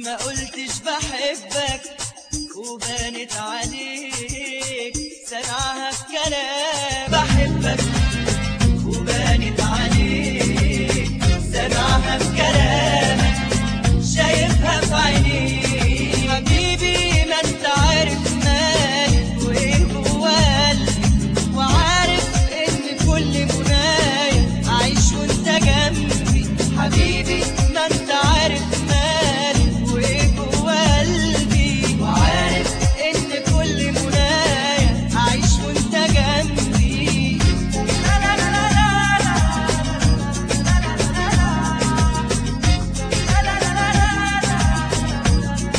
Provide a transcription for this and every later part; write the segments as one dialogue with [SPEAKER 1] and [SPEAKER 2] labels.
[SPEAKER 1] ما قلتش بحبك وبانت عليك سمعها في كلام بحبك وبانت عليك سمعها في كلامك شايفها في عينيك حبيبي ما انت عارف مالك وايه جوا قلبي وعارف ان كل منايا اعيش وانت جنبي حبيبي ما انت عارف مالك وايه جوا قلبي وعارف ان كل منايا اعيش وانت جنبي لا لا لا لا لا لا لا لا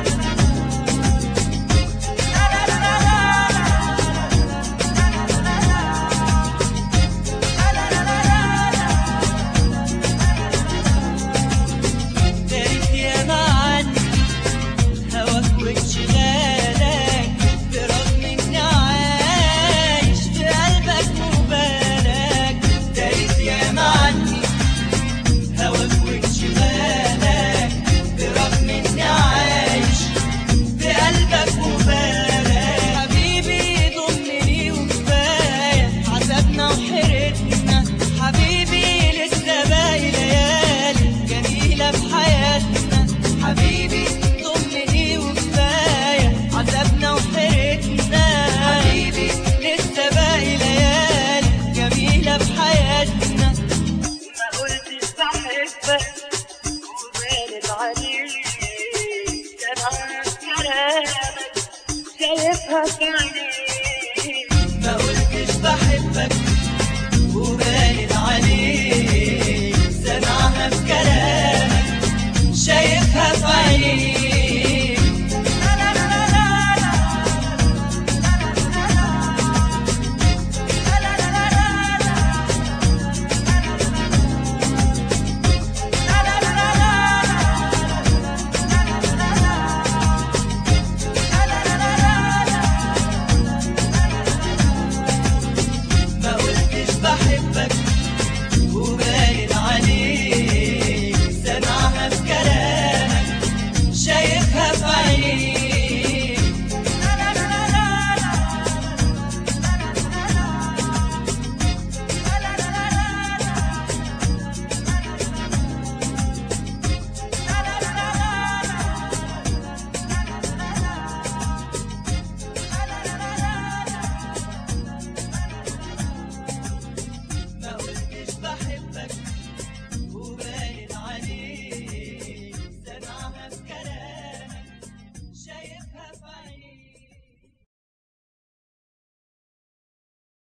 [SPEAKER 1] دارت يا معني هواك وانشغالك برغم اني عايش في قلبك مبالك دارت يا معني هواك وانشغالك برغم اني عايش في قلبك مبالك حبيبي ضمني وكفايه عذابنا وحيرتنا حبيبي لسه باقي ليالي جميله في حياتنا حبيبي ضمني وكفايه عذابنا وحيرتنا حبيبي لسه باقي ليالي جميله في حياتنا ما قلتش بحبك وبانت عليك كلامك شايفها في